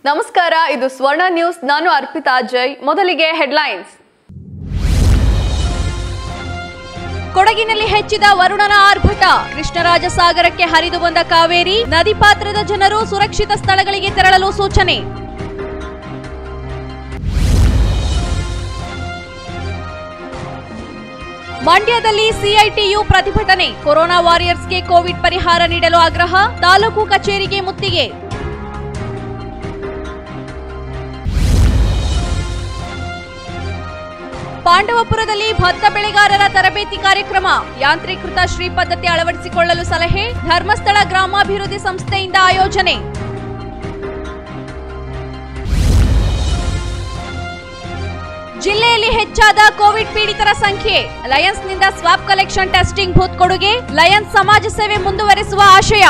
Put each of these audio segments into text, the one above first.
ನಮಸ್ಕಾರ ಇದು ಸ್ವರ್ಣ ನ್ಯೂಸ್ ನಾನು ಅರ್ಪಿತಾ ಅಜಯ್ ಮೊದಲಿಗೆ ಹೆಡ್ಲೈನ್ಸ್ ಕೊಡಗಿನಲ್ಲಿ ಹೆಚ್ಚಿದ ವರುಣನ ಆರ್ಭಟ ಕೃಷ್ಣರಾಜ ಸಾಗರಕ್ಕೆ ಹರಿದು ಬಂದ ಕಾವೇರಿ ನದಿ ಪಾತ್ರದ ಜನರು ಸುರಕ್ಷಿತ ಸ್ಥಳಗಳಿಗೆ ತೆರಳಲು ಸೂಚನೆ ಮಂಡ್ಯದಲ್ಲಿ ಸಿಐಟಿಯು ಪ್ರತಿಭಟನೆ ಕೊರೋನಾ ವಾರಿಯರ್ಸ್ಗೆ ಕೋವಿಡ್ ಪರಿಹಾರ ನೀಡಲು ಆಗ್ರಹ ತಾಲೂಕು ಕಚೇರಿಗೆ ಮುತ್ತಿಗೆ ಪಾಂಡವಪುರದಲ್ಲಿ ಭತ್ತ ಬೆಳೆಗಾರರ ತರಬೇತಿ ಕಾರ್ಯಕ್ರಮ ಯಾಂತ್ರೀಕೃತ ಶ್ರೀ ಪದ್ಧತಿ ಅಳವಡಿಸಿಕೊಳ್ಳಲು ಸಲಹೆ ಧರ್ಮಸ್ಥಳ ಗ್ರಾಮಾಭಿವೃದ್ಧಿ ಸಂಸ್ಥೆಯಿಂದ ಆಯೋಜನೆ ಜಿಲ್ಲೆಯಲ್ಲಿ ಹೆಚ್ಚಾದ ಕೋವಿಡ್ ಪೀಡಿತರ ಸಂಖ್ಯೆ ಲಯನ್ಸ್ನಿಂದ ಸ್ವಾಬ್ ಕಲೆಕ್ಷನ್ ಟೆಸ್ಟಿಂಗ್ ಬೂತ್ ಕೊಡುಗೆ ಲಯನ್ಸ್ ಸಮಾಜ ಸೇವೆ ಮುಂದುವರೆಸುವ ಆಶಯ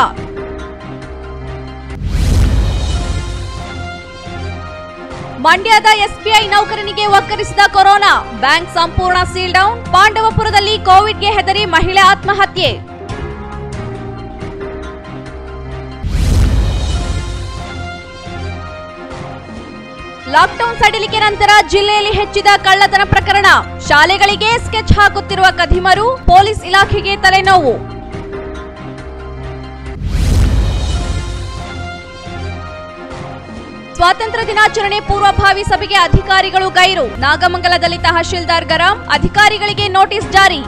ಮಂಡ್ಯದ ಎಸ್ಬಿಐ ನೌಕರನಿಗೆ ಒಕ್ಕರಿಸಿದ ಕೊರೋನಾ ಬ್ಯಾಂಕ್ ಸಂಪೂರ್ಣ ಸೀಲ್ ಡೌನ್ ಪಾಂಡವಪುರದಲ್ಲಿ ಕೋವಿಡ್ಗೆ ಹೆದರಿ ಮಹಿಳೆ ಆತ್ಮಹತ್ಯೆ ಲಾಕ್ಡೌನ್ ಸಡಿಲಿಕೆ ನಂತರ ಜಿಲ್ಲೆಯಲ್ಲಿ ಹೆಚ್ಚಿದ ಕಳ್ಳತನ ಪ್ರಕರಣ ಶಾಲೆಗಳಿಗೆ ಸ್ಕೆಚ್ ಹಾಕುತ್ತಿರುವ ಕದಿಮರು ಪೊಲೀಸ್ ಇಲಾಖೆಗೆ ತಲೆನೋವು ಸ್ವಾತಂತ್ರ್ಯ ದಿನಾಚರಣೆ ಪೂರ್ವಭಾವಿ ಸಭೆಗೆ ಅಧಿಕಾರಿಗಳು ಗೈರು ನಾಗಮಂಗಲದಲ್ಲಿ ತಹಶೀಲ್ದಾರ್ ಗರಂ ಅಧಿಕಾರಿಗಳಿಗೆ ನೋಟಿಸ್ ಜಾರಿ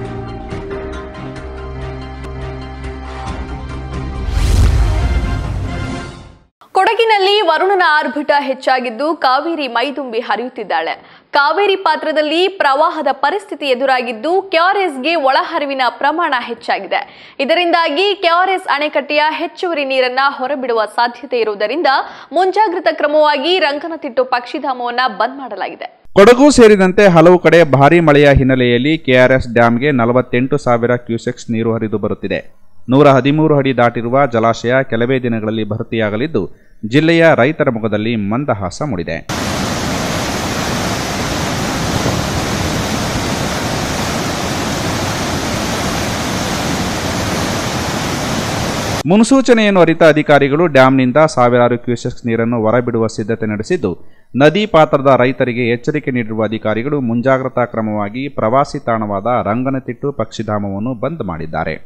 ಕೊಡಗಿನಲ್ಲಿ ವರುಣನ ಆರ್ಭಟ ಹೆಚ್ಚಾಗಿದ್ದು ಕಾವೇರಿ ಮೈದುಂಬಿ ಹರಿಯುತ್ತಿದ್ದಾಳೆ ಕಾವೇರಿ ಪಾತ್ರದಲ್ಲಿ ಪ್ರವಾಹದ ಪರಿಸ್ಥಿತಿ ಎದುರಾಗಿದ್ದು ಕೆಆರ್ಎಸ್ಗೆ ಒಳಹರಿವಿನ ಪ್ರಮಾಣ ಹೆಚ್ಚಾಗಿದೆ ಇದರಿಂದಾಗಿ ಕೆಆರ್ಎಸ್ ಅಣೆಕಟ್ಟೆಯ ಹೆಚ್ಚುವರಿ ನೀರನ್ನ ಹೊರಬಿಡುವ ಸಾಧ್ಯತೆ ಇರುವುದರಿಂದ ಮುಂಜಾಗ್ರತಾ ಕ್ರಮವಾಗಿ ರಂಗನತಿಟ್ಟು ಪಕ್ಷಿಧಾಮವನ್ನ ಬಂದ್ ಮಾಡಲಾಗಿದೆ ಕೊಡಗು ಸೇರಿದಂತೆ ಹಲವು ಕಡೆ ಭಾರೀ ಮಳೆಯ ಹಿನ್ನೆಲೆಯಲ್ಲಿ ಕೆಆರ್ಎಸ್ ಡ್ಯಾಂಗೆ ನಲವತ್ತೆಂಟು ಸಾವಿರ ಕ್ಯೂಸೆಕ್ಸ್ ನೀರು ಹರಿದು ಬರುತ್ತಿದೆ ನೂರ ಹದಿಮೂರು ಅಡಿ ದಾಟಿರುವ ಜಲಾಶಯ ಕೆಲವೇ ದಿನಗಳಲ್ಲಿ ಭರ್ತಿಯಾಗಲಿದ್ದು ಜಿಲ್ಲೆಯ ರೈತರ ಮುಖದಲ್ಲಿ ಮಂದಹಾಸ ಮೂಡಿದೆ ಮುನ್ಸೂಚನೆಯನ್ನು ಅರಿತ ಅಧಿಕಾರಿಗಳು ಡ್ಯಾಂನಿಂದ ಸಾವಿರಾರು ಕ್ಯೂಸೆಕ್ಸ್ ನೀರನ್ನು ಹೊರಬಿಡುವ ಸಿದ್ಧತೆ ನಡೆಸಿದ್ದು ನದಿ ಪಾತ್ರದ ರೈತರಿಗೆ ಎಚ್ಚರಿಕೆ ನೀಡಿರುವ ಅಧಿಕಾರಿಗಳು ಮುಂಜಾಗ್ರತಾ ಕ್ರಮವಾಗಿ ಪ್ರವಾಸಿ ತಾಣವಾದ ರಂಗನತಿಟ್ಟು ಪಕ್ಷಿಧಾಮವನ್ನು ಬಂದ್ ಮಾಡಿದ್ದಾರೆ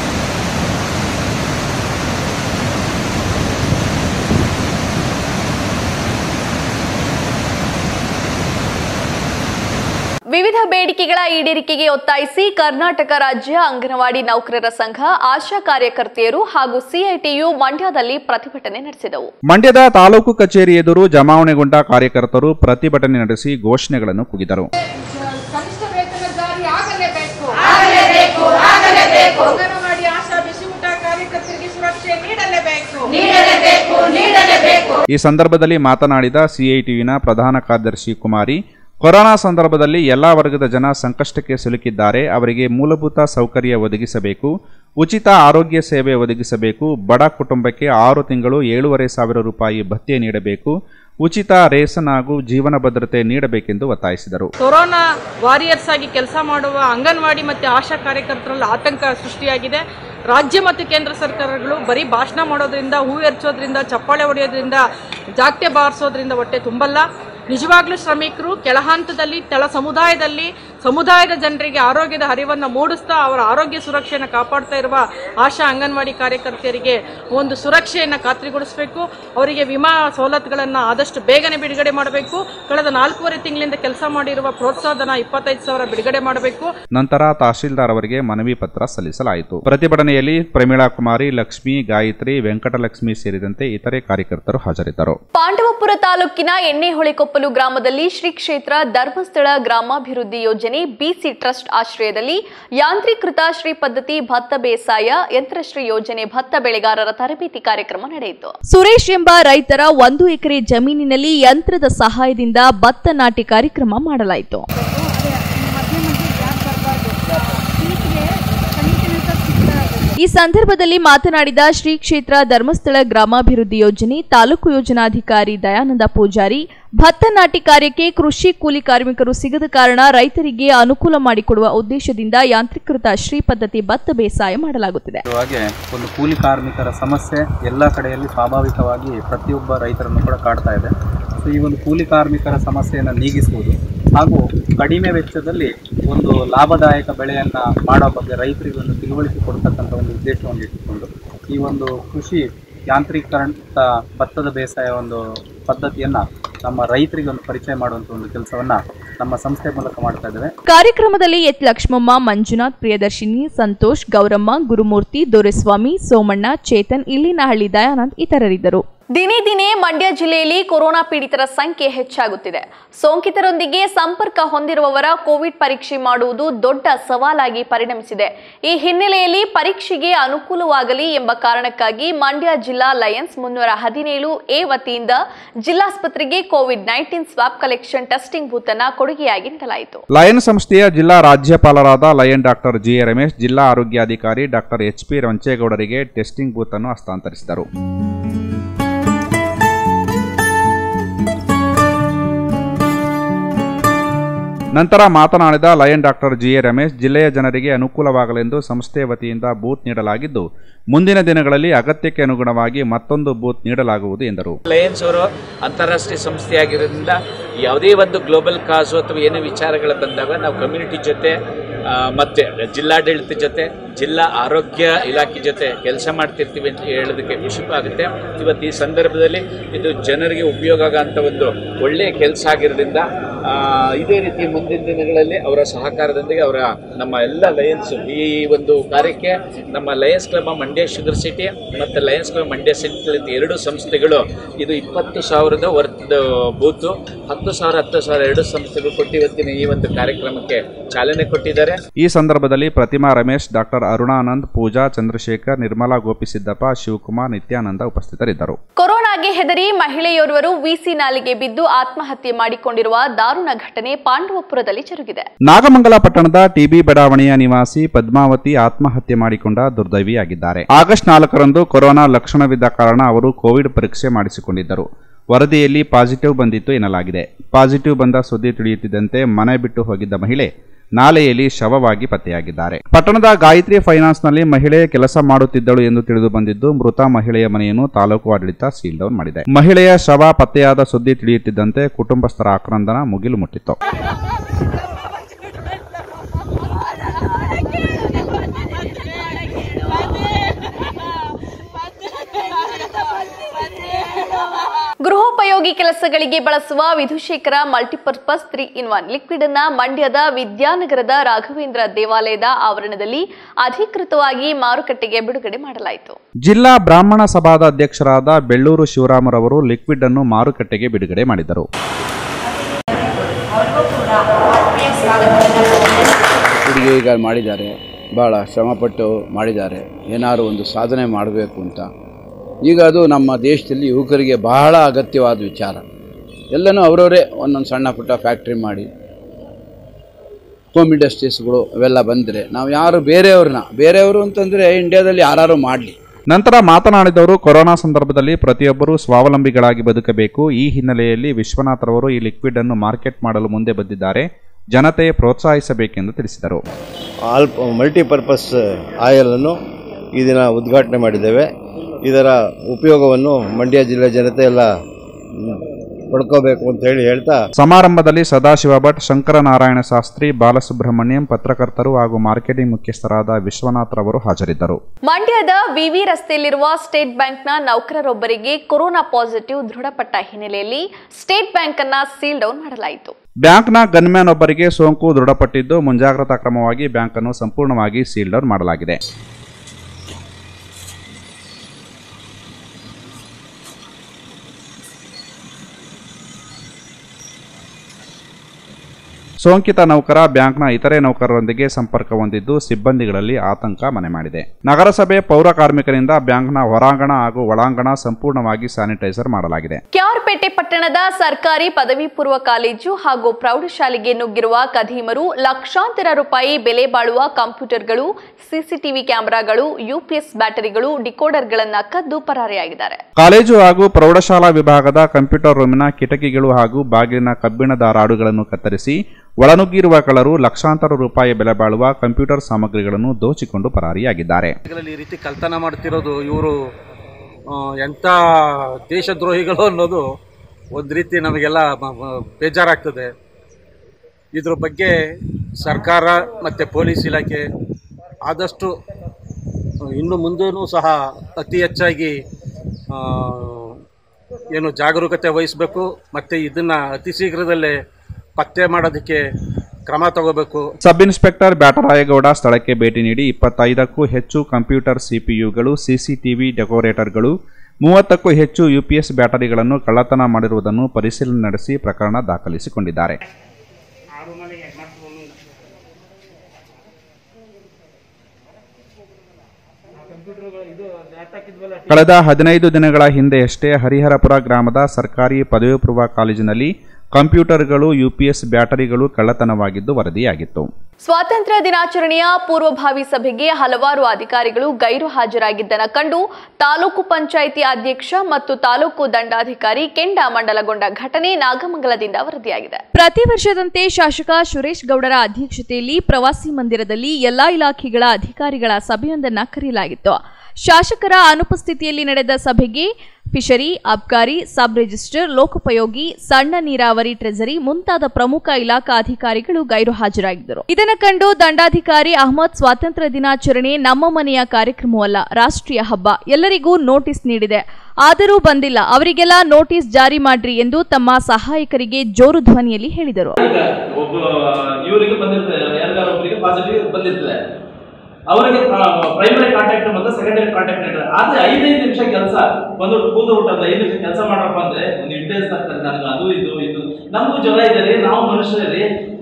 ವಿವಿಧ ಬೇಡಿಕೆಗಳ ಈಡೇರಿಕೆಗೆ ಒತ್ತಾಯಿಸಿ ಕರ್ನಾಟಕ ರಾಜ್ಯ ಅಂಗನವಾಡಿ ನೌಕರರ ಸಂಘ ಆಶಾ ಕಾರ್ಯಕರ್ತೆಯರು ಹಾಗೂ ಸಿಐಟಿಯು ಮಂಡ್ಯದಲ್ಲಿ ಪ್ರತಿಭಟನೆ ನಡೆಸಿದವು ಮಂಡ್ಯದ ತಾಲೂಕು ಕಚೇರಿ ಎದುರು ಜಮಾವಣೆಗೊಂಡ ಕಾರ್ಯಕರ್ತರು ಪ್ರತಿಭಟನೆ ನಡೆಸಿ ಘೋಷಣೆಗಳನ್ನು ಕೂಗಿದರು ಕನಿಷ್ಠ ವೇತನ ಜಾರಿ ಆಗಲೇಬೇಕು ಆಗಲೇಬೇಕು ಆಗಲೇಬೇಕು ಅಂಗನವಾಡಿ ಆಶಾ ಬಿಸಿ ಊಟ ಕಾರ್ಯಕರ್ತರಿಗೆ ಸುರಕ್ಷೆ ನೀಡಲೇಬೇಕು ನೀಡಲೇಬೇಕು ನೀಡಲೇಬೇಕು ಈ ಸಂದರ್ಭದಲ್ಲಿ ಮಾತನಾಡಿದ ಸಿಐಟಿಯುನ ಪ್ರಧಾನ ಕಾರ್ಯದರ್ಶಿ ಕುಮಾರಿ ಕೊರೋನಾ ಸಂದರ್ಭದಲ್ಲಿ ಎಲ್ಲಾ ವರ್ಗದ ಜನ ಸಂಕಷ್ಟಕ್ಕೆ ಸಿಲುಕಿದ್ದಾರೆ ಅವರಿಗೆ ಮೂಲಭೂತ ಸೌಕರ್ಯ ಒದಗಿಸಬೇಕು ಉಚಿತ ಆರೋಗ್ಯ ಸೇವೆ ಒದಗಿಸಬೇಕು ಬಡ ಕುಟುಂಬಕ್ಕೆ ಆರು ತಿಂಗಳು ಏಳೂವರೆ ಸಾವಿರ ರೂಪಾಯಿ ಭತ್ಯೆ ನೀಡಬೇಕು ಉಚಿತ ರೇಷನ್ ಹಾಗೂ ಜೀವನ ಭದ್ರತೆ ನೀಡಬೇಕೆಂದು ಒತ್ತಾಯಿಸಿದರು ಕೊರೋನಾ ವಾರಿಯರ್ಸ್ ಆಗಿ ಕೆಲಸ ಮಾಡುವ ಅಂಗನವಾಡಿ ಮತ್ತು ಆಶಾ ಕಾರ್ಯಕರ್ತರಲ್ಲಿ ಆತಂಕ ಸೃಷ್ಟಿಯಾಗಿದೆ ರಾಜ್ಯ ಮತ್ತು ಕೇಂದ್ರ ಸರ್ಕಾರಗಳು ಬರೀ ಭಾಷಣ ಮಾಡೋದ್ರಿಂದ ಹೂ ಎರಚೋದ್ರಿಂದ ಚಪ್ಪಾಳೆ ಹೊಡೆಯೋದ್ರಿಂದ ಜಾಗ್ಟೆ ಬಾರಿಸೋದ್ರಿಂದ ಹೊಟ್ಟೆ ತುಂಬಲ್ಲ ನಿಜವಾಗ್ಲೂ ಶ್ರಮಿಕರು ಕೆಳಹಂತದಲ್ಲಿ ಕೆಳ ಸಮುದಾಯದಲ್ಲಿ ಸಮುದಾಯದ ಜನರಿಗೆ ಆರೋಗ್ಯದ ಹರಿವನ್ನು ಮೂಡಿಸ್ತಾ ಅವರ ಆರೋಗ್ಯ ಸುರಕ್ಷೆಯನ್ನು ಕಾಪಾಡ್ತಾ ಇರುವ ಆಶಾ ಅಂಗನವಾಡಿ ಕಾರ್ಯಕರ್ತೆಯರಿಗೆ ಒಂದು ಸುರಕ್ಷೆಯನ್ನು ಖಾತ್ರಿಗೊಳಿಸಬೇಕು ಅವರಿಗೆ ವಿಮಾ ಸವಲತ್ತುಗಳನ್ನು ಆದಷ್ಟು ಬೇಗನೆ ಬಿಡುಗಡೆ ಮಾಡಬೇಕು ಕಳೆದ ನಾಲ್ಕೂವರೆ ತಿಂಗಳಿಂದ ಕೆಲಸ ಮಾಡಿರುವ ಪ್ರೋತ್ಸಾಹಧನ ಇಪ್ಪತ್ತೈದು ಸಾವಿರ ಬಿಡುಗಡೆ ಮಾಡಬೇಕು ನಂತರ ತಹಶೀಲ್ದಾರ್ ಅವರಿಗೆ ಮನವಿ ಪತ್ರ ಸಲ್ಲಿಸಲಾಯಿತು ಪ್ರತಿಭಟನೆಯಲ್ಲಿ ಪ್ರಮೀಳಾ ಕುಮಾರಿ ಲಕ್ಷ್ಮಿ ಗಾಯತ್ರಿ ವೆಂಕಟಲಕ್ಷ್ಮಿ ಸೇರಿದಂತೆ ಇತರೆ ಕಾರ್ಯಕರ್ತರು ಹಾಜರಿದ್ದರು ಪಾಂಡವಪುರ ತಾಲೂಕಿನ ಎಣ್ಣೆಹೊಳೆಕೊಪ್ಪಲು ಗ್ರಾಮದಲ್ಲಿ ಶ್ರೀ ಕ್ಷೇತ್ರ ಧರ್ಮಸ್ಥಳ ಗ್ರಾಮಾಭಿವೃದ್ಧಿ ಯೋಜನೆ ಬಿಸಿ ಟ್ರಸ್ಟ್ ಆಶ್ರಯದಲ್ಲಿ ಯಾಂತ್ರೀಕೃತ ಶ್ರೀ ಪದ್ಧತಿ ಭತ್ತ ಬೇಸಾಯ ಯಂತ್ರಶ್ರೀ ಯೋಜನೆ ಭತ್ತ ಬೆಳೆಗಾರರ ತರಬೇತಿ ಕಾರ್ಯಕ್ರಮ ನಡೆಯಿತು ಸುರೇಶ್ ಎಂಬ ರೈತರ ಒಂದು ಎಕರೆ ಜಮೀನಿನಲ್ಲಿ ಯಂತ್ರದ ಸಹಾಯದಿಂದ ಭತ್ತ ನಾಟಿ ಕಾರ್ಯಕ್ರಮ ಮಾಡಲಾಯಿತು ಮಧ್ಯೆ ಮಧ್ಯೆ ಗ್ಯಾಪ್ ಬರಬಾರ್ದು ಸೀಟ್ಗೆ ಕಂಟಿನ್ಯೂಸ್ ಆಗಿ ಸಿಗ್ತಾ ಇರಬೇಕು ಈ ಸಂದರ್ಭದಲ್ಲಿ ಮಾತನಾಡಿದ ಶ್ರೀ ಕ್ಷೇತ್ರ ಧರ್ಮಸ್ಥಳ ಗ್ರಾಮಾಭಿವೃದ್ಧಿ ಯೋಜನೆ ತಾಲೂಕು ಯೋಜನಾಧಿಕಾರಿ ದಯಾನಂದ ಪೂಜಾರಿ ಭತ್ತ ನಾಟಿ ಕಾರ್ಯಕ್ಕೆ ಕೃಷಿ ಕೂಲಿ ಕಾರ್ಮಿಕರು ಸಿಗದ ಕಾರಣ ರೈತರಿಗೆ ಅನುಕೂಲ ಮಾಡಿಕೊಡುವ ಉದ್ದೇಶದಿಂದ ಯಾಂತ್ರೀಕೃತ ಶ್ರೀ ಪದ್ಧತಿ ಭತ್ತ ಬೇಸಾಯ ಮಾಡಲಾಗುತ್ತಿದೆ ಹಾಗೆ ಒಂದು ಕೂಲಿ ಕಾರ್ಮಿಕರ ಸಮಸ್ಯೆ ಎಲ್ಲ ಕಡೆಯಲ್ಲಿ ಸ್ವಾಭಾವಿಕವಾಗಿ ಪ್ರತಿಯೊಬ್ಬ ರೈತರನ್ನು ಕೂಡ ಕಾಡ್ತಾ ಇದೆ ಸೊ ಈ ಒಂದು ಕೂಲಿ ಕಾರ್ಮಿಕರ ಸಮಸ್ಯೆಯನ್ನು ನೀಗಿಸುವುದು ಹಾಗೂ ಕಡಿಮೆ ವೆಚ್ಚದಲ್ಲಿ ಒಂದು ಲಾಭದಾಯಕ ಬೆಳೆಯನ್ನು ಮಾಡೋ ಬಗ್ಗೆ ರೈತರಿಗೆ ಒಂದು ತಿಳುವಳಿಕೆ ಕೊಡ್ತಕ್ಕಂಥ ಒಂದು ಉದ್ದೇಶವನ್ನು ಇಟ್ಟುಕೊಂಡು ಈ ಒಂದು ಕೃಷಿ ಯಾಂತ್ರೀಕರಣ ಭತ್ತದ ಬೇಸಾಯ ಒಂದು ಪದ್ಧತಿಯನ್ನು ನಮ್ಮ ರೈತರಿಗೆ ಒಂದು ಪರಿಚಯ ಮಾಡುವಂಥ ಒಂದು ಕೆಲಸವನ್ನು ನಮ್ಮ ಸಂಸ್ಥೆ ಮೂಲಕ ಮಾಡ್ತಾ ಇದ್ದೇವೆ ಕಾರ್ಯಕ್ರಮದಲ್ಲಿ ಎತ್ ಲಕ್ಷ್ಮಮ್ಮ ಮಂಜುನಾಥ್ ಪ್ರಿಯದರ್ಶಿನಿ ಸಂತೋಷ್ ಗೌರಮ್ಮ ಗುರುಮೂರ್ತಿ ದೊರೆಸ್ವಾಮಿ ಸೋಮಣ್ಣ ಚೇತನ್ ಇಲ್ಲಿನಹಳ್ಳಿ ದಯಾನಂದ್ ಇತರರಿದ್ದರು ದಿನೇ ದಿನೇ ಮಂಡ್ಯ ಜಿಲ್ಲೆಯಲ್ಲಿ ಕೊರೋನಾ ಪೀಡಿತರ ಸಂಖ್ಯೆ ಹೆಚ್ಚಾಗುತ್ತಿದೆ ಸೋಂಕಿತರೊಂದಿಗೆ ಸಂಪರ್ಕ ಹೊಂದಿರುವವರ ಕೋವಿಡ್ ಪರೀಕ್ಷೆ ಮಾಡುವುದು ದೊಡ್ಡ ಸವಾಲಾಗಿ ಪರಿಣಮಿಸಿದೆ ಈ ಹಿನ್ನೆಲೆಯಲ್ಲಿ ಪರೀಕ್ಷೆಗೆ ಅನುಕೂಲವಾಗಲಿ ಎಂಬ ಕಾರಣಕ್ಕಾಗಿ ಮಂಡ್ಯ ಜಿಲ್ಲಾ ಲಯನ್ಸ್ ಮುನ್ನೂರ ಹದಿನೇಳು ಎ ವತಿಯಿಂದ ಜಿಲ್ಲಾಸ್ಪತ್ರೆಗೆ Covid nineteen swab collection testing booth ಅನ್ನ ಕೊಡುಗೆಯಾಗಿ ನೀಡಲಾಯಿತು ಲಯನ್ ಸಂಸ್ಥೆಯ ಜಿಲ್ಲಾ ರಾಜ್ಯಪಾಲರಾದ Lion doctor G A Ramesh ಜಿಲ್ಲಾ ಆರೋಗ್ಯಾಧಿಕಾರಿ ಡಾಕ್ಟರ್ ಎಚ್ ಪಿ ರಂಚೇಗೌಡರಿಗೆ ಟೆಸ್ಟಿಂಗ್ ಬೂತ್ ಅನ್ನು ಹಸ್ತಾಂತರಿಸಿದರು ನಂತರ ಮಾತನಾಡಿದ Lion doctor G A Ramesh ಜಿಲ್ಲೆಯ ಜನರಿಗೆ ಅನುಕೂಲವಾಗಲೆಂದು ಸಂಸ್ಥೆ ವತಿಯಿಂದ ಬೂತ್ ನೀಡಲಾಗಿದ್ದು ಮುಂದಿನ ದಿನಗಳಲ್ಲಿ ಅಗತ್ಯಕ್ಕೆ ಅನುಗುಣವಾಗಿ ಮತ್ತೊಂದು ಬೂತ್ ನೀಡಲಾಗುವುದು ಎಂದರು ಲಯನ್ಸ್ ಅವರು ಅಂತಾರಾಷ್ಟ್ರೀಯ ಸಂಸ್ಥೆಯಾಗಿರೋದ್ರಿಂದ ಯಾವುದೇ ಒಂದು ಗ್ಲೋಬಲ್ ಕಾಸು ಅಥವಾ ಏನೇ ವಿಚಾರಗಳು ಬಂದಾಗ ನಾವು ಕಮ್ಯುನಿಟಿ ಜೊತೆ ಆ, ಮತ್ತೆ ಜಿಲ್ಲಾಡಳಿತ ಜೊತೆ ಜಿಲ್ಲಾ ಆರೋಗ್ಯ ಇಲಾಖೆ ಜೊತೆ ಕೆಲಸ ಮಾಡ್ತಿರ್ತೀವಿ ಅಂತ ಹೇಳೋದಕ್ಕೆ ಖುಷಿಯಾಗುತ್ತೆ ಇವತ್ತು ಈ ಸಂದರ್ಭದಲ್ಲಿ ಇದು ಜನರಿಗೆ ಉಪಯೋಗ ಆಗೋಂಥ ಒಂದು ಒಳ್ಳೆಯ ಕೆಲಸ ಆಗಿರೋದ್ರಿಂದ ಆ, ಇದೇ ರೀತಿ ಮುಂದಿನ ದಿನಗಳಲ್ಲಿ ಅವರ ಸಹಕಾರದೊಂದಿಗೆ ಅವರ ನಮ್ಮ ಎಲ್ಲ ಲಯನ್ಸ್ ಈ ಒಂದು ಕಾರ್ಯಕ್ಕೆ ನಮ್ಮ Lions club Mandya sugar city ಮತ್ತು ಲಯನ್ಸ್ ಕ್ಲಬ್ ಮಂಡ್ಯ ಸಿಟಿ ಅಂತ ಎರಡು ಸಂಸ್ಥೆಗಳು ಇದು ಇಪ್ಪತ್ತು ಸಾವಿರದ ವರ್ತ್ ಬೂತು ಹತ್ತು ಸಾವಿರ ಹತ್ತು ಸಾವಿರ ಎರಡು ಸಂಸ್ಥೆಗಳು ಕೊಟ್ಟು ಇವತ್ತಿನ ಈ ಒಂದು ಕಾರ್ಯಕ್ರಮಕ್ಕೆ ಚಾಲನೆ ಕೊಟ್ಟಿದ್ದಾರೆ ಈ ಸಂದರ್ಭದಲ್ಲಿ ಪ್ರತಿಮಾ ರಮೇಶ್ ಡಾಕ್ಟರ್ ಅರುಣಾನಂದ್ ಪೂಜಾ ಚಂದ್ರಶೇಖರ್ ನಿರ್ಮಲಾ ಗೋಪಿಸಿದ್ದಪ್ಪ ಶಿವಕುಮಾರ್ ನಿತ್ಯಾನಂದ ಉಪಸ್ಥಿತರಿದ್ದರು ಕೊರೋನಾಗೆ ಹೆದರಿ ಮಹಿಳೆಯೋರ್ವರು ವಿಸಿ ನಾಲಿಗೆ ಬಿದ್ದು ಆತ್ಮಹತ್ಯೆ ಮಾಡಿಕೊಂಡಿರುವ ದಾರುಣ ಘಟನೆ ಪಾಂಡವಪುರದಲ್ಲಿ ಜರುಗಿದೆ ನಾಗಮಂಗಲ ಪಟ್ಟಣದ ಟಿಬಿ ಬಡಾವಣೆಯ ನಿವಾಸಿ ಪದ್ಮಾವತಿ ಆತ್ಮಹತ್ಯೆ ಮಾಡಿಕೊಂಡ ದುರ್ದೈವಿಯಾಗಿದ್ದಾರೆ ಆಗಸ್ಟ್ ನಾಲ್ಕರಂದು ಕೊರೋನಾ ಲಕ್ಷಣವಿದ್ದ ಕಾರಣ ಅವರು ಕೋವಿಡ್ ಪರೀಕ್ಷೆ ಮಾಡಿಸಿಕೊಂಡಿದ್ದರು ವರದಿಯಲ್ಲಿ ಪಾಸಿಟಿವ್ ಬಂದಿತ್ತು ಎನ್ನಲಾಗಿದೆ ಪಾಸಿಟಿವ್ ಬಂದ ಸುದ್ದಿ ತಿಳಿಯುತ್ತಿದ್ದಂತೆ ಮನೆ ಬಿಟ್ಟು ಹೋಗಿದ್ದ ಮಹಿಳೆ ನಾಲೆಯಲ್ಲಿ ಶವವಾಗಿ ಪತ್ತೆಯಾಗಿದ್ದಾರೆ ಪಟ್ಟಣದ ಗಾಯತ್ರಿ ಫೈನಾನ್ಸ್ನಲ್ಲಿ ಮಹಿಳೆ ಕೆಲಸ ಮಾಡುತ್ತಿದ್ದಳು ಎಂದು ತಿಳಿದು ಬಂದಿದ್ದು ಮೃತ ಮಹಿಳೆಯ ಮನೆಯನ್ನು ತಾಲೂಕು ಆಡಳಿತ ಸೀಲ್ ಡೌನ್ ಮಾಡಿದೆ ಮಹಿಳೆಯ ಶವ ಪತ್ತೆಯಾದ ಸುದ್ದಿ ತಿಳಿಯುತ್ತಿದ್ದಂತೆ ಕುಟುಂಬಸ್ಥರ ಆಕ್ರಂದನ ಮುಗಿಲು ಮುಟ್ಟಿತ್ತು ಗೃಹೋಪಯೋಗಿ ಕೆಲಸಗಳಿಗೆ ಬಳಸುವ Vidhushekhara multipurpose three in one liquid ಅನ್ನ ಮಂಡ್ಯದ ವಿದ್ಯಾನಗರದ ರಾಘವೇಂದ್ರ ದೇವಾಲಯದ ಆವರಣದಲ್ಲಿ ಅಧಿಕೃತವಾಗಿ ಮಾರುಕಟ್ಟೆಗೆ ಬಿಡುಗಡೆ ಮಾಡಲಾಯಿತು ಜಿಲ್ಲಾ ಬ್ರಾಹ್ಮಣ ಸಭಾದ ಅಧ್ಯಕ್ಷರಾದ ಬೆಳ್ಳೂರು ಶಿವರಾಮರವರು ಲಿಕ್ವಿಡ್ ಅನ್ನು ಮಾರುಕಟ್ಟೆಗೆ ಬಿಡುಗಡೆ ಮಾಡಿದರು ಹುಡುಗಿಗಳು ಮಾಡಿದ್ದಾರೆ ಭಾಳ ಶ್ರಮಪಟ್ಟು ಮಾಡಿದ್ದಾರೆ ಏನಾದ್ರು ಒಂದು ಸಾಧನೆ ಮಾಡಬೇಕು ಅಂತ ಈಗ ಅದು ನಮ್ಮ ದೇಶದಲ್ಲಿ ಯುವಕರಿಗೆ ಬಹಳ ಅಗತ್ಯವಾದ ವಿಚಾರ ಎಲ್ಲನೂ ಅವರವರೇ ಒಂದೊಂದು ಸಣ್ಣ ಪುಟ್ಟ ಫ್ಯಾಕ್ಟ್ರಿ ಮಾಡಿ ಹೋಮ್ ಇಂಡಸ್ಟ್ರೀಸ್ಗಳು ಅವೆಲ್ಲ ಬಂದರೆ ನಾವು ಯಾರು ಬೇರೆಯವ್ರನ್ನ ಬೇರೆಯವರು ಅಂತಂದರೆ ಇಂಡಿಯಾದಲ್ಲಿ ಯಾರು ಮಾಡಲಿ ನಂತರ ಮಾತನಾಡಿದವರು ಕೊರೋನಾ ಸಂದರ್ಭದಲ್ಲಿ ಪ್ರತಿಯೊಬ್ಬರೂ ಸ್ವಾವಲಂಬಿಗಳಾಗಿ ಬದುಕಬೇಕು ಈ ಹಿನ್ನೆಲೆಯಲ್ಲಿ ವಿಶ್ವನಾಥರವರು ಈ ಲಿಕ್ವಿಡ್ ಅನ್ನು ಮಾರ್ಕೆಟ್ ಮಾಡಲು ಮುಂದೆ ಬಂದಿದ್ದಾರೆ ಜನತೆ ಪ್ರೋತ್ಸಾಹಿಸಬೇಕೆಂದು ತಿಳಿಸಿದರು ಆಲ್ ಮಲ್ಟಿಪರ್ಪಸ್ ಆಯಲನ್ನು ಈ ದಿನ ಉದ್ಘಾಟನೆ ಮಾಡಿದ್ದೇವೆ ಇದರ ಉಪಯೋಗವನ್ನು ಮಂಡ್ಯ ಜಿಲ್ಲೆ ಜನತೆ ಎಲ್ಲ ಮ್, ಪಡ್ಕೋಬೇಕು ಅಂತ ಹೇಳಿ ಹೇಳ್ತಾ ಸಮಾರಂಭದಲ್ಲಿ ಸದಾಶಿವ ಭಟ್ ಶಂಕರನಾರಾಯಣ ಶಾಸ್ತ್ರಿ ಬಾಲಸುಬ್ರಹ್ಮಣ್ಯಂ ಪತ್ರಕರ್ತರು ಹಾಗೂ ಮಾರ್ಕೆಟಿಂಗ್ ಮುಖ್ಯಸ್ಥರಾದ ವಿಶ್ವನಾಥ್ರವರು ಹಾಜರಿದ್ದರು ಮಂಡ್ಯದ ವಿವಿ ರಸ್ತೆಯಲ್ಲಿರುವ ಸ್ಟೇಟ್ ಬ್ಯಾಂಕ್ನ ನೌಕರರೊಬ್ಬರಿಗೆ ಕೊರೋನಾ ಪಾಸಿಟಿವ್ ದೃಢಪಟ್ಟ ಹಿನ್ನೆಲೆಯಲ್ಲಿ ಸ್ಟೇಟ್ ಬ್ಯಾಂಕ್ ಅನ್ನ ಸೀಲ್ ಡೌನ್ ಮಾಡಲಾಯಿತು ಬ್ಯಾಂಕ್ನ ಗನ್ಮ್ಯಾನ್ ಒಬ್ಬರಿಗೆ ಸೋಂಕು ದೃಢಪಟ್ಟಿದ್ದು ಮುಂಜಾಗ್ರತಾ ಕ್ರಮವಾಗಿ ಬ್ಯಾಂಕ್ ಅನ್ನು ಸಂಪೂರ್ಣವಾಗಿ ಸೀಲ್ ಡೌನ್ ಮಾಡಲಾಗಿದೆ ಸೋಂಕಿತ ನೌಕರ ಬ್ಯಾಂಕ್ನ ಇತರೆ ನೌಕರರೊಂದಿಗೆ ಸಂಪರ್ಕ ಹೊಂದಿದ್ದು ಸಿಬ್ಬಂದಿಗಳಲ್ಲಿ ಆತಂಕ ಮನೆ ಮಾಡಿದೆ ನಗರಸಭೆ ಪೌರ ಕಾರ್ಮಿಕರಿಂದ ಬ್ಯಾಂಕ್ನ ಹೊರಾಂಗಣ ಹಾಗೂ ಒಳಾಂಗಣ ಸಂಪೂರ್ಣವಾಗಿ ಸ್ಯಾನಿಟೈಸರ್ ಮಾಡಲಾಗಿದೆ ಕ್ಯಾರ್ಪೇಟೆ ವಿರಾಜಪೇಟೆ ಪಟ್ಟಣದ ಸರ್ಕಾರಿ ಪದವಿ ಪೂರ್ವ ಕಾಲೇಜು ಹಾಗೂ ಪ್ರೌಢಶಾಲೆಗೆ ನುಗ್ಗಿರುವ ಕದೀಮರು ಲಕ್ಷಾಂತರ ರೂಪಾಯಿ ಬೆಲೆ ಬಾಳುವ ಕಂಪ್ಯೂಟರ್ಗಳು ಸಿಸಿಟಿವಿ ಕ್ಯಾಮೆರಾಗಳು ಯುಪಿಎಸ್ ಬ್ಯಾಟರಿಗಳು ಡಿಕೋಡರ್ಗಳನ್ನು ಕದ್ದು ಪರಾರಿಯಾಗಿದ್ದಾರೆ ಕಾಲೇಜು ಹಾಗೂ ಪ್ರೌಢಶಾಲಾ ವಿಭಾಗದ ಕಂಪ್ಯೂಟರ್ ರೂಮಿನ ಕಿಟಕಿಗಳು ಹಾಗೂ ಬಾಗಿಲಿನ ಕಬ್ಬಿಣದ ರಾಡುಗಳನ್ನು ಕತ್ತರಿಸಿ ಒಳನುಗ್ಗಿರುವ ಕಳ್ಳರು ಲಕ್ಷಾಂತರ ರೂಪಾಯಿ ಬೆಲೆ ಬಾಳುವ ಕಂಪ್ಯೂಟರ್ ಸಾಮಗ್ರಿಗಳನ್ನು ದೋಚಿಕೊಂಡು ಪರಾರಿಯಾಗಿದ್ದಾರೆ ಇದರಲ್ಲಿ ಈ ರೀತಿ ಕಳ್ತನ ಮಾಡ್ತಿರೋದು ಇವರು ಎಂಥ ದೇಶದ್ರೋಹಿಗಳು ಅನ್ನೋದು ಒಂದು ರೀತಿ ನಮಗೆಲ್ಲ ಮ- ಮ- ಬೇಜಾರಾಗ್ತದೆ ಇದ್ರ ಬಗ್ಗೆ ಸರ್ಕಾರ ಮತ್ತು ಪೊಲೀಸ್ ಇಲಾಖೆ ಆದಷ್ಟು ಇನ್ನು ಮುಂದೂ ಸಹ ಅತಿ ಹೆಚ್ಚಾಗಿ ಆ, ಏನು ಜಾಗರೂಕತೆ ವಹಿಸಬೇಕು ಮತ್ತು ಇದನ್ನು ಅತಿ ಶೀಘ್ರದಲ್ಲೇ ಪತ್ತೆ ಮಾಡೋದಕ್ಕೆ ಕ್ರಮ ತಗೋಬೇಕು ಸಬ್ ಇನ್ಸ್ಪೆಕ್ಟರ್ ಬ್ಯಾಟರಾಯಗೌಡ ಸ್ಥಳಕ್ಕೆ ಭೇಟಿ ನೀಡಿ ಇಪ್ಪತ್ತೈದಕ್ಕೂ ಹೆಚ್ಚು ಕಂಪ್ಯೂಟರ್ ಸಿಪಿಯುಗಳು ಸಿಸಿಟಿವಿ ಡೆಕೋರೇಟರ್ಗಳು ಮೂವತ್ತಕ್ಕೂ ಹೆಚ್ಚು ಯುಪಿಎಸ್ ಬ್ಯಾಟರಿಗಳನ್ನು ಕಳ್ಳತನ ಮಾಡಿರುವುದನ್ನು ಪರಿಶೀಲನೆ ನಡೆಸಿ ಪ್ರಕರಣ ದಾಖಲಿಸಿಕೊಂಡಿದ್ದಾರೆ ಕಳೆದ ಹದಿನೈದು ದಿನಗಳ ಹಿಂದೆಯಷ್ಟೇ ಹರಿಹರಪುರ ಗ್ರಾಮದ ಸರ್ಕಾರಿ ಪದವಿ ಪೂರ್ವ ಕಾಲೇಜಿನಲ್ಲಿ ಕಂಪ್ಯೂಟರ್ಗಳು ಯುಪಿಎಸ್ ಬ್ಯಾಟರಿಗಳು ಕಳ್ಳತನವಾಗಿದ್ದು ವರದಿಯಾಗಿತ್ತು ಸ್ವಾತಂತ್ರ್ಯ ದಿನಾಚರಣೆಯ ಪೂರ್ವಭಾವಿ ಸಭೆಗೆ ಹಲವಾರು ಅಧಿಕಾರಿಗಳು ಗೈರು ಹಾಜರಾಗಿದ್ದನ್ನು ಕಂಡು ತಾಲೂಕು ಪಂಚಾಯಿತಿ ಅಧ್ಯಕ್ಷ ಮತ್ತು ತಾಲೂಕು ದಂಡಾಧಿಕಾರಿ ಕೆಂಡಾಮಂಡಲಗೊಂಡ ಘಟನೆ ನಾಗಮಂಗಲದಿಂದ ವರದಿಯಾಗಿದೆ ಪ್ರತಿ ವರ್ಷದಂತೆ ಶಾಸಕ ಸುರೇಶ್ ಗೌಡರ ಅಧ್ಯಕ್ಷತೆಯಲ್ಲಿ ಪ್ರವಾಸಿ ಮಂದಿರದಲ್ಲಿ ಎಲ್ಲಾ ಇಲಾಖೆಗಳ ಅಧಿಕಾರಿಗಳ ಸಭೆಯೊಂದನ್ನ ಕರೆಯಲಾಗಿತ್ತು ಶಾಸಕರ ಅನುಪಸ್ಥಿತಿಯಲ್ಲಿ ನಡೆದ ಸಭೆಗೆ ಫಿಶರಿ ಅಬ್ಕಾರಿ ಸಬ್ ರಿಜಿಸ್ಟರ್ ಲೋಕೋಪಯೋಗಿ ಸಣ್ಣ ನೀರಾವರಿ ಟ್ರೆಜರಿ ಮುಂತಾದ ಪ್ರಮುಖ ಇಲಾಖಾ ಅಧಿಕಾರಿಗಳು ಗೈರು ಹಾಜರಾಗಿದ್ದರು ಇದನ್ನು ಕಂಡು ದಂಡಾಧಿಕಾರಿ ಅಹಮದ್ ಸ್ವಾತಂತ್ರ್ಯ ದಿನಾಚರಣೆ ನಮ್ಮ ಮನೆಯ ಕಾರ್ಯಕ್ರಮವಲ್ಲ ರಾಷ್ಟ್ರೀಯ ಹಬ್ಬ ಎಲ್ಲರಿಗೂ ನೋಟಿಸ್ ನೀಡಿದೆ ಆದರೂ ಬಂದಿಲ್ಲ ಅವರಿಗೆಲ್ಲ ನೋಟಿಸ್ ಜಾರಿ ಮಾಡ್ರಿ ಎಂದು ತಮ್ಮ ಸಹಾಯಕರಿಗೆ ಜೋರು ಧ್ವನಿಯಲ್ಲಿ ಹೇಳಿದರು ಈಗ ಒಬ್ಬ ಇವರಿಗೆ ಬಂದಿರ್ತದೆ ಯಾರಿಗಾರ ಒಬ್ಬರಿಗೆ ಪಾಸಿಟಿವ್ ಬಂದಿರ್ತದೆ ಅವರಿಗೆ ಪ್ರೈಮರಿ ಕಾಂಟ್ಯಾಕ್ಟ್ ಮತ್ತು ಸೆಕೆಂಡರಿ ಕಾಂಟ್ಯಾಕ್ಟ್ ಇರ್ತದೆ ಆದ್ರೆ ಐದೈದು ನಿಮಿಷ ಕೆಲಸ ಒಂದು ಕೂತು ಊಟದ ಐದು ನಿಮಿಷ ಕೆಲಸ ಮಾಡಪ್ಪ ಅಂದ್ರೆ ಒಂದು ಇಂಟೆನ್ಸ್ ಆಗ್ತದೆ ನನಗೆ ಅದು ಇದು ಇದು ನಮಗೂ ಜ್ವರ ಇದೆ ರೀ ನಾವು ಮನುಷ್ಯರೇ